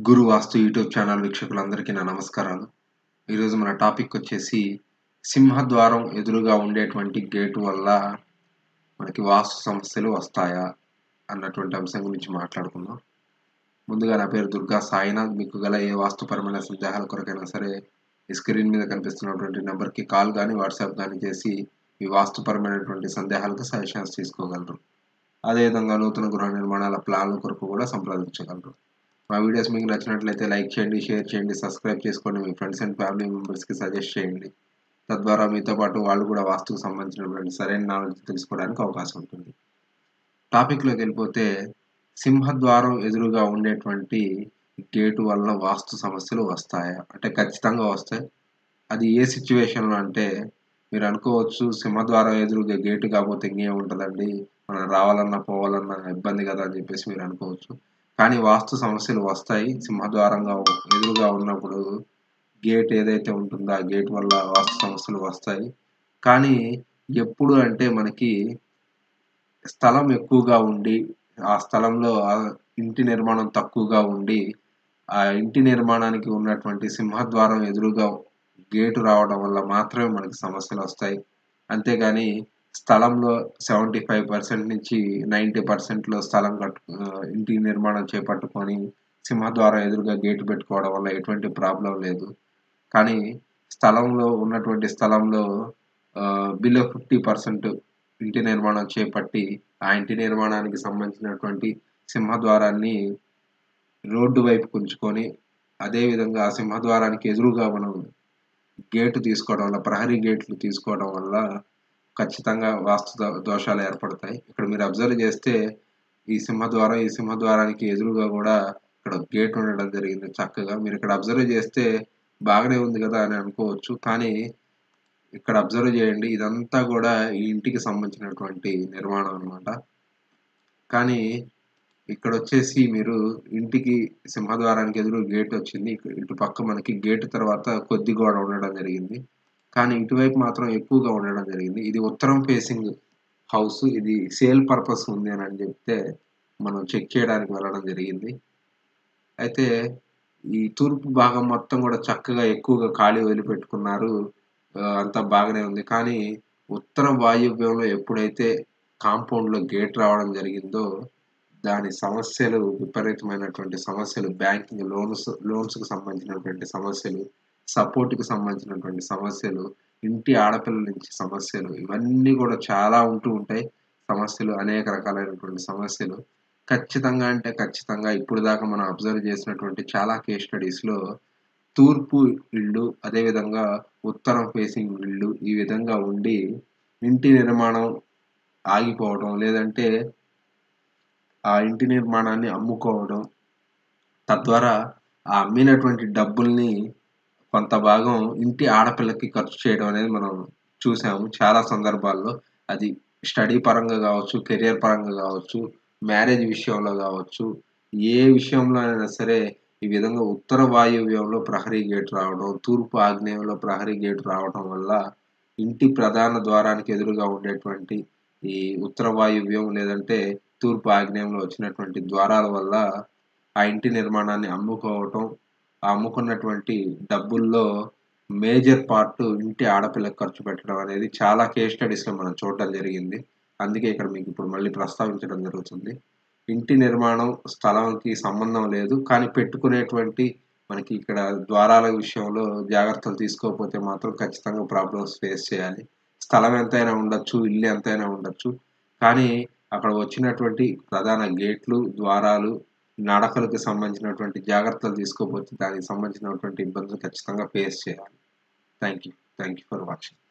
గురు వాస్తు YouTube channel వీక్షకులందరికీ నా నమస్కారాలు ఈరోజు మన టాపిక్ వచ్చేసి సింహద్వారం ఎదురుగా ఉండేటువంటి గేటు వల్ల మనకి వాస్తు సమస్యలు వస్తాయా అన్నటువంటి అంశం గురించి మాట్లాడుకుందాం ముందుగా నా పేరు దుర్గా సాయినాథ్ మీకు గల ఏ వాస్తుపరమైన సందేహాల కొరకైనా సరే ఈ స్క్రీన్ మీద కనిపిస్తున్నటువంటి నెంబర్కి కాల్ కానీ వాట్సాప్ కానీ చేసి మీ వాస్తుపరమైనటువంటి సందేహాలకు సజెషన్స్ తీసుకోగలరు అదేవిధంగా నూతన గృహ నిర్మాణాల ప్లాన్ల కొరకు కూడా సంప్రదించగలరు మా వీడియోస్ మీకు నచ్చినట్లయితే లైక్ చేయండి షేర్ చేయండి సబ్స్క్రైబ్ చేసుకోండి మీ ఫ్రెండ్స్ అండ్ ఫ్యామిలీ మెంబర్స్కి సజెస్ట్ చేయండి తద్వారా మీతో పాటు వాళ్ళు కూడా వాస్తుకు సంబంధించినటువంటి సరైన నాలెడ్జ్ తెలుసుకోవడానికి అవకాశం ఉంటుంది టాపిక్లోకి వెళ్ళిపోతే సింహద్వారం ఎదురుగా ఉండేటువంటి గేటు వల్ల వాస్తు సమస్యలు వస్తాయా అంటే ఖచ్చితంగా వస్తాయి అది ఏ సిచ్యువేషన్లో అంటే మీరు అనుకోవచ్చు సింహద్వారం ఎదురుగా గేటు కాకపోతే ఇంకేం ఉంటుందండి మనం రావాలన్నా పోవాలన్నా ఇబ్బంది కదా అని చెప్పేసి మీరు అనుకోవచ్చు కానీ వాస్తు సమస్యలు వస్తాయి సింహద్వారంగా ఎదురుగా ఉన్నప్పుడు గేట్ ఏదైతే ఉంటుందో ఆ గేట్ వల్ల వాస్తు సమస్యలు వస్తాయి కానీ ఎప్పుడు అంటే మనకి స్థలం ఎక్కువగా ఉండి ఆ స్థలంలో ఆ ఇంటి నిర్మాణం తక్కువగా ఉండి ఆ ఇంటి నిర్మాణానికి ఉన్నటువంటి సింహద్వారం ఎదురుగా గేటు రావడం వల్ల మాత్రమే మనకి సమస్యలు వస్తాయి అంతేగాని స్థలంలో సెవెంటీ ఫైవ్ పర్సెంట్ నుంచి నైంటీ పర్సెంట్లో స్థలం కట్టు ఇంటి నిర్మాణం చేపట్టుకొని సింహద్వారం ఎదురుగా గేటు పెట్టుకోవడం వల్ల ఎటువంటి ప్రాబ్లం లేదు కానీ స్థలంలో ఉన్నటువంటి స్థలంలో బిలో ఫిఫ్టీ పర్సెంట్ ఇంటి నిర్మాణం చేపట్టి ఆ ఇంటి నిర్మాణానికి సంబంధించినటువంటి సింహద్వారాన్ని రోడ్డు వైపు ఉంచుకొని అదేవిధంగా ఆ సింహద్వారానికి ఎదురుగా మనం గేటు తీసుకోవడం వల్ల ప్రహరీ గేట్లు తీసుకోవడం వల్ల ఖచ్చితంగా వాస్తు దోషాలు ఏర్పడతాయి ఇక్కడ మీరు అబ్జర్వ్ చేస్తే ఈ సింహద్వారం ఈ సింహద్వారానికి ఎదురుగా కూడా ఇక్కడ గేట్ ఉండడం జరిగింది చక్కగా మీరు ఇక్కడ అబ్జర్వ్ చేస్తే బాగానే ఉంది కదా అని అనుకోవచ్చు కానీ ఇక్కడ అబ్జర్వ్ చేయండి ఇదంతా కూడా ఈ ఇంటికి సంబంధించినటువంటి నిర్మాణం అనమాట కానీ ఇక్కడ వచ్చేసి మీరు ఇంటికి సింహద్వారానికి ఎదురు గేట్ వచ్చింది ఇటు పక్క మనకి గేట్ తర్వాత కొద్ది గోడ ఉండడం జరిగింది కానీ ఇటువైపు మాత్రం ఎక్కువగా ఉండడం జరిగింది ఇది ఉత్తరం ఫేసింగ్ హౌస్ ఇది సేల్ పర్పస్ ఉంది అని చెప్తే మనం చెక్ చేయడానికి వెళ్ళడం జరిగింది అయితే ఈ తూర్పు భాగం మొత్తం కూడా చక్కగా ఎక్కువగా ఖాళీ వదిలిపెట్టుకున్నారు అంతా బాగానే ఉంది కానీ ఉత్తర వాయువ్యంలో ఎప్పుడైతే కాంపౌండ్లో గేట్ రావడం జరిగిందో దాని సమస్యలు విపరీతమైనటువంటి సమస్యలు బ్యాంకింగ్ లోన్స్ లోన్స్కి సంబంధించినటువంటి సమస్యలు సపోర్ట్కి సంబంధించినటువంటి సమస్యలు ఇంటి ఆడపిల్లల నుంచి సమస్యలు ఇవన్నీ కూడా చాలా ఉంటూ ఉంటాయి సమస్యలు అనేక రకాలైనటువంటి సమస్యలు ఖచ్చితంగా అంటే ఖచ్చితంగా ఇప్పుడు దాకా మనం అబ్జర్వ్ చేసినటువంటి చాలా కేస్ స్టడీస్లో తూర్పు ఇళ్ళు అదేవిధంగా ఉత్తరం ఫేసింగ్ ఇళ్ళు ఈ విధంగా ఉండి ఇంటి నిర్మాణం ఆగిపోవడం లేదంటే ఆ ఇంటి నిర్మాణాన్ని అమ్ముకోవడం తద్వారా ఆ అమ్మినటువంటి డబ్బుల్ని కొంత భాగం ఇంటి ఆడపిల్లకి ఖర్చు చేయడం అనేది మనం చూసాము చాలా సందర్భాల్లో అది స్టడీ పరంగా కావచ్చు కెరియర్ పరంగా కావచ్చు మ్యారేజ్ విషయంలో కావచ్చు ఏ విషయంలో అయినా సరే ఈ విధంగా ఉత్తర వాయువ్యంలో ప్రహరీ గేట్ రావడం తూర్పు ఆగ్నేయంలో ప్రహరీ గేట్ రావడం వల్ల ఇంటి ప్రధాన ద్వారానికి ఎదురుగా ఉండేటువంటి ఈ ఉత్తర వాయువ్యం లేదంటే తూర్పు ఆగ్నేయంలో వచ్చినటువంటి ద్వారాల వల్ల ఆ ఇంటి నిర్మాణాన్ని అమ్ముకోవటం ఆ అమ్ముకున్నటువంటి డబ్బుల్లో మేజర్ పార్ట్ ఇంటి ఆడపిల్లకి ఖర్చు పెట్టడం అనేది చాలా కేస్ స్టడీస్లో మనం చూడడం జరిగింది అందుకే ఇక్కడ మీకు ఇప్పుడు మళ్ళీ ప్రస్తావించడం జరుగుతుంది ఇంటి నిర్మాణం స్థలంకి సంబంధం లేదు కానీ పెట్టుకునేటువంటి మనకి ఇక్కడ ద్వారాల విషయంలో జాగ్రత్తలు తీసుకోకపోతే మాత్రం ఖచ్చితంగా ప్రాబ్లమ్స్ ఫేస్ చేయాలి స్థలం ఎంతైనా ఉండొచ్చు ఇల్లు ఎంతైనా ఉండొచ్చు కానీ అక్కడ వచ్చినటువంటి ప్రధాన గేట్లు ద్వారాలు నడకలకు సంబంధించినటువంటి జాగ్రత్తలు తీసుకోకపోతే దానికి సంబంధించినటువంటి ఇబ్బందులు ఖచ్చితంగా ఫేస్ చేయాలి thank you thank you for watching